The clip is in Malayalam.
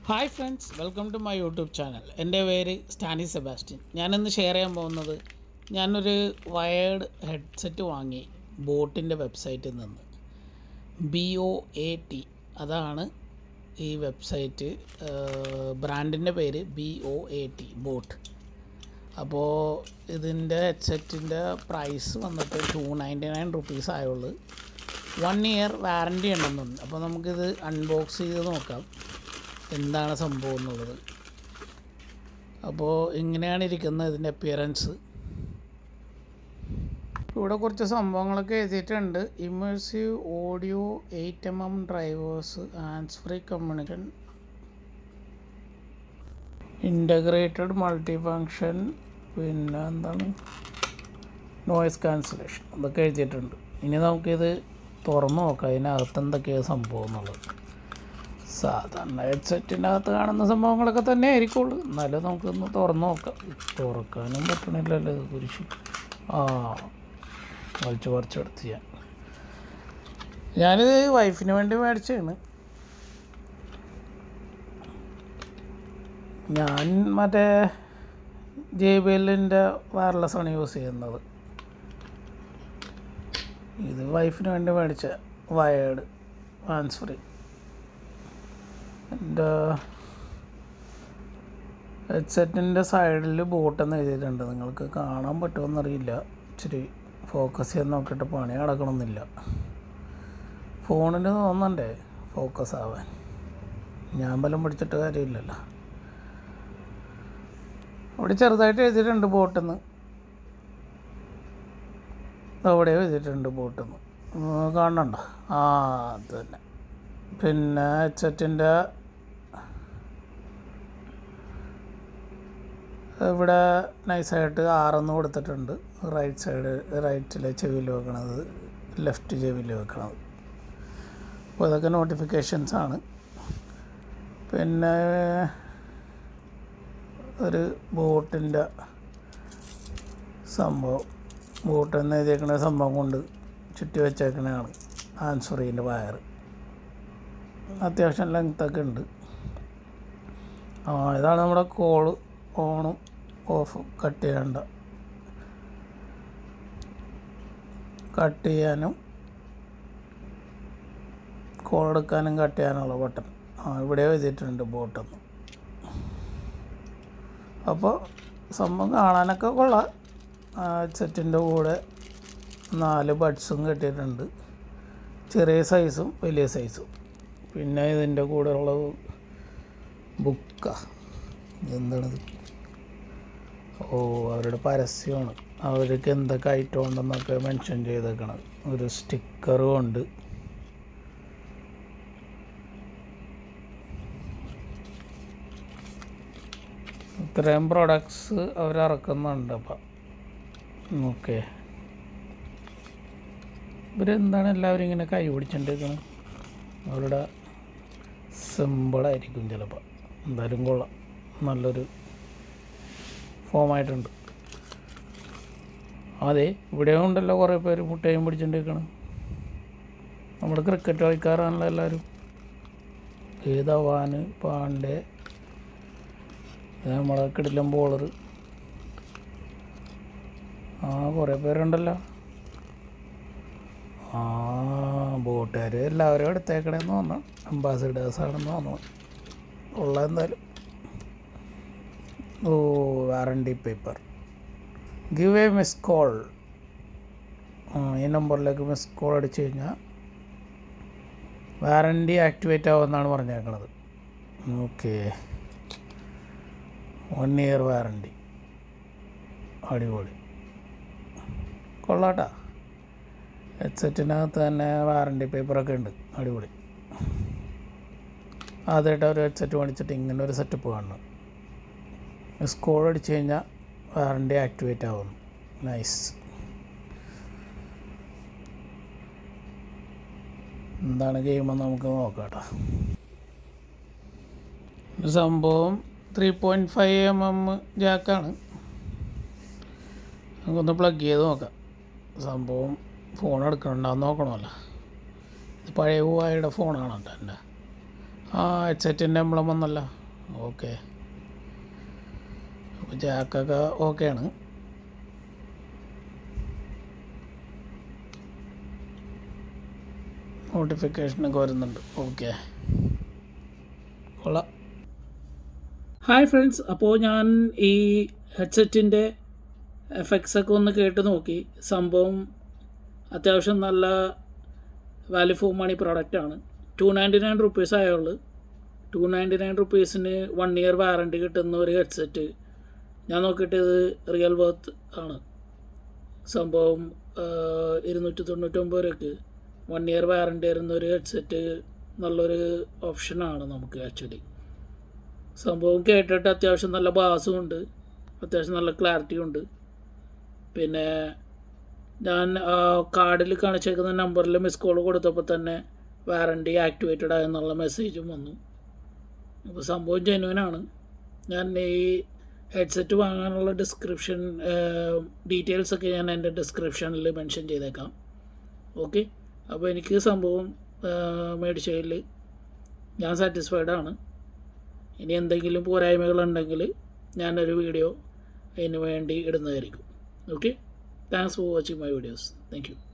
hi friends welcome to my YouTube channel എൻ്റെ പേര് സ്റ്റാനി സെബാസ്റ്റ്യൻ ഞാനിന്ന് ഷെയർ ചെയ്യാൻ പോകുന്നത് ഞാനൊരു വയേർഡ് ഹെഡ്സെറ്റ് വാങ്ങി ബോട്ടിൻ്റെ വെബ്സൈറ്റിൽ നിന്ന് ബി ഒ എ ടി അതാണ് ഈ വെബ്സൈറ്റ് ബ്രാൻഡിൻ്റെ പേര് B O A T boat അപ്പോൾ ഇതിൻ്റെ ഹെഡ്സെറ്റിൻ്റെ പ്രൈസ് വന്നിട്ട് ടു നയൻറ്റി നയൻ റുപ്പീസ് ആയുള്ളൂ വൺ ഇയർ വാറൻറ്റി ഉണ്ടെന്നുണ്ട് അപ്പോൾ നമുക്കിത് അൺബോക്സ് ചെയ്ത് നോക്കാം എന്താണ് സംഭവം എന്നുള്ളത് അപ്പോൾ ഇങ്ങനെയാണ് ഇരിക്കുന്നത് ഇതിൻ്റെ അപ്പിയറൻസ് ഇവിടെ കുറച്ച് സംഭവങ്ങളൊക്കെ എഴുതിയിട്ടുണ്ട് immersive audio eight M M drivers hands free communication integrated multi function പിന്നെ എന്താണ് നോയ്സ് ക്യാൻസലേഷൻ അതൊക്കെ എഴുതിയിട്ടുണ്ട് ഇനി നമുക്കിത് തുറന്നു നോക്കാം ഇതിനകത്ത് എന്തൊക്കെയാണ് സംഭവം എന്നുള്ളത് സാധാരണ ഹെഡ്സെറ്റിൻ്റെ അകത്ത് കാണുന്ന സംഭവങ്ങളൊക്കെ തന്നെ ആയിരിക്കുള്ളൂ എന്നാലും നമുക്കൊന്ന് തുറന്നു നോക്കാം തുറക്കാനും പറ്റണില്ലല്ലോ ഇത് കുരിശ് ആ വലിച്ചു പറിച്ചെടുത്ത് ഞാൻ ഞാനിത് വൈഫിന് വേണ്ടി മേടിച്ചതാണ് ഞാൻ മറ്റേ ജെ ബി എല്ലിൻ്റെ വയർലെസ് ആണ് യൂസ് ചെയ്യുന്നത് ഇത് വൈഫിന് വേണ്ടി മേടിച്ച വയേർഡ് ഹാൻഡ്സ് ഫ്രീ എൻ്റെ ഹെഡ്സെറ്റിൻ്റെ സൈഡിൽ ബോട്ടെന്ന് എഴുതിയിട്ടുണ്ട് നിങ്ങൾക്ക് കാണാൻ പറ്റുമെന്നറിയില്ല ഇച്ചിരി ഫോക്കസ് ചെയ്യാൻ നോക്കിയിട്ട് പണി നടക്കണമെന്നില്ല ഫോണിന് തോന്നണ്ടേ ഫോക്കസ് ആവാൻ ഞാൻ ബലം പിടിച്ചിട്ട് കാര്യമില്ലല്ലോ അവിടെ ചെറുതായിട്ട് എഴുതിയിട്ടുണ്ട് ബോട്ടെന്ന് അവിടെ എഴുതിയിട്ടുണ്ട് ബോട്ടെന്ന് കാണണ്ട ആ അത് തന്നെ പിന്നെ ഹെഡ്സെറ്റിൻ്റെ ഇവിടെ നൈസായിട്ട് ആറെന്ന് കൊടുത്തിട്ടുണ്ട് റൈറ്റ് സൈഡ് റൈറ്റിലെ ചെവിയിൽ വെക്കണത് ലെഫ്റ്റ് ചെവിയിൽ വെക്കണത് അപ്പോൾ ഇതൊക്കെ നോട്ടിഫിക്കേഷൻസ് ആണ് പിന്നെ ഒരു ബോട്ടിൻ്റെ സംഭവം ബോട്ട് എന്ന് എഴുതിയേക്കുന്ന സംഭവം കൊണ്ട് ചുറ്റി വെച്ചേക്കണതാണ് ആൻസറീൻ്റെ വയർ അത്യാവശ്യം ലെങ്ത്തൊക്കെ ഉണ്ട് ആ ഇതാണ് നമ്മുടെ കോള് ഓണും ഓഫും കട്ട് ചെയ്യേണ്ട കട്ട് ചെയ്യാനും കോൾ എടുക്കാനും കട്ട് ചെയ്യാനുള്ള ബട്ടൺ ആ ഇവിടെ എഴുതിയിട്ടുണ്ട് ബോട്ടെന്ന് അപ്പോൾ സംഭവം കാണാനൊക്കെ കൊള്ളാം സെറ്റിൻ്റെ കൂടെ നാല് ബഡ്സും കെട്ടിയിട്ടുണ്ട് ചെറിയ സൈസും വലിയ സൈസും പിന്നെ ഇതിൻ്റെ കൂടെ ഉള്ളത് ബുക്ക എന്താണിത് ഓ അവരുടെ പരസ്യമാണ് അവർക്ക് എന്തൊക്കെ ഐറ്റം ഉണ്ടെന്നൊക്കെ മെൻഷൻ ചെയ്തേക്കണത് ഒരു സ്റ്റിക്കറും ഉണ്ട് ഇത്രയും പ്രൊഡക്ട്സ് അവർ ഇറക്കുന്നുണ്ട് അപ്പം ഓക്കെ ഇവരെന്താണ് എല്ലാവരും ഇങ്ങനെ കൈ പിടിച്ചിട്ടിരിക്കുന്നത് അവരുടെ സിമ്പിളായിരിക്കും ചിലപ്പോൾ എന്തായാലും കൊള്ളാം നല്ലൊരു ഫോമായിട്ടുണ്ട് അതെ ഇവിടെ ഉണ്ടല്ലോ കുറേ പേര് മുട്ടയും പിടിച്ചിട്ടിരിക്കണം നമ്മുടെ ക്രിക്കറ്റ് കളിക്കാരാണല്ലോ എല്ലാവരും ഏതവാന് പാണ്ഡെ നമ്മളെ കിടിലം ബോളർ ആ കുറേ പേരുണ്ടല്ലോ ആ ബോട്ടുകാർ എല്ലാവരും എടുത്തേക്കണേന്ന് തോന്നണം അംബാസിഡേഴ്സാണെന്ന് തോന്നണം ഉള്ള എന്തായാലും ഓ warranty paper give a miss call ഈ നമ്പറിലേക്ക് മിസ് കോൾ അടിച്ചു കഴിഞ്ഞാൽ വാറണ്ടി ആക്ടിവേറ്റ് ആവുമെന്നാണ് പറഞ്ഞേക്കണത് ഓക്കെ വൺ ഇയർ വാറണ്ടി അടിപൊളി കൊള്ളാട്ടാ ഹെഡ്സെറ്റിനകത്ത് തന്നെ വാറണ്ടി പേപ്പറൊക്കെ ഉണ്ട് അടിപൊളി ആദ്യമായിട്ട് ഒരു ഹെഡ്സെറ്റ് മേടിച്ചിട്ട് ഇങ്ങനെ ഒരു സെറ്റപ്പ് കാണണം സ്കോൾ അടിച്ചു കഴിഞ്ഞാൽ വാറണ്ടി ആക്ടിവേറ്റ് ആവുന്നു നൈസ് എന്താണ് ഗെയിമെന്ന് നമുക്ക് നോക്കാം കേട്ടോ സംഭവം three point five M M ജാക്കാണ് നമുക്കൊന്ന് പ്ലഗ് ചെയ്ത് നോക്കാം സംഭവം ഫോൺ എടുക്കണുണ്ടാന്ന് നോക്കണമല്ലോ ഇത് പഴയ ഹുവായുടെ ഫോണാണ് കേട്ടോ എൻ്റെ ആ ഹെഡ്സെറ്റിൻ്റെ എംബ്ലം വന്നല്ല ഓക്കെ അപ്പോൾ ജാക്കൊക്കെ ഓക്കെയാണ് നോട്ടിഫിക്കേഷനൊക്കെ വരുന്നുണ്ട് ഓക്കെ കൊള്ളാം ഹായ് ഫ്രണ്ട്സ് അപ്പോൾ ഞാൻ ഈ ഹെഡ്സെറ്റിൻ്റെ എഫക്ട്സ് ഒക്കെ ഒന്ന് കേട്ട് നോക്കി സംഭവം അത്യാവശ്യം നല്ല വാല്യൂ ഫോർ മണി പ്രോഡക്റ്റാണ് ടു നയൻറ്റി നയൻ റുപ്പീസ് ആയുള്ളൂ ടു നയൻറ്റി നയൻ റുപ്പീസിന് വൺ ഇയർ വാറണ്ടി കിട്ടുന്ന ഒരു ഹെഡ്സെറ്റ് ഞാൻ നോക്കിയിട്ട് ഇത് റിയൽ വർത്ത് ആണ് സംഭവം ആഹ്, ഇരുന്നൂറ്റി തൊണ്ണൂറ്റൊമ്പത് രൂപയ്ക്ക് വൺ ഇയർ വാറണ്ടി വരുന്ന ഒരു ഹെഡ്സെറ്റ് നല്ലൊരു ഓപ്ഷനാണ് നമുക്ക് ആക്ച്വലി സംഭവം കേട്ടിട്ട് അത്യാവശ്യം നല്ല ബാസും ഉണ്ട് അത്യാവശ്യം നല്ല ക്ലാരിറ്റിയും ഉണ്ട് പിന്നെ ഞാൻ കാർഡിൽ കാണിച്ചേക്കുന്ന നമ്പറിൽ മിസ് കോൾ കൊടുത്തപ്പോൾ തന്നെ വാറണ്ടി ആക്ടിവേറ്റഡ് ആയെന്നുള്ള മെസ്സേജും വന്നു അപ്പോൾ സംഭവം ജെന്യൂനാണ് ഞാൻ ഈ ഹെഡ്സെറ്റ് വാങ്ങാനുള്ള ഡിസ്ക്രിപ്ഷൻ ഡീറ്റെയിൽസ് ഒക്കെ ഞാൻ എൻ്റെ ഡിസ്ക്രിപ്ഷനിൽ മെൻഷൻ ചെയ്തേക്കാം ഓക്കെ അപ്പോൾ എനിക്ക് സംഭവം മേടിച്ചതിൽ ഞാൻ സാറ്റിസ്ഫൈഡ് ആണ് ഇനി എന്തെങ്കിലും പോരായ്മകളുണ്ടെങ്കിൽ ഞാനൊരു വീഡിയോ അതിന് വേണ്ടി ഇടുന്നതായിരിക്കും okay thanks for watching my videos thank U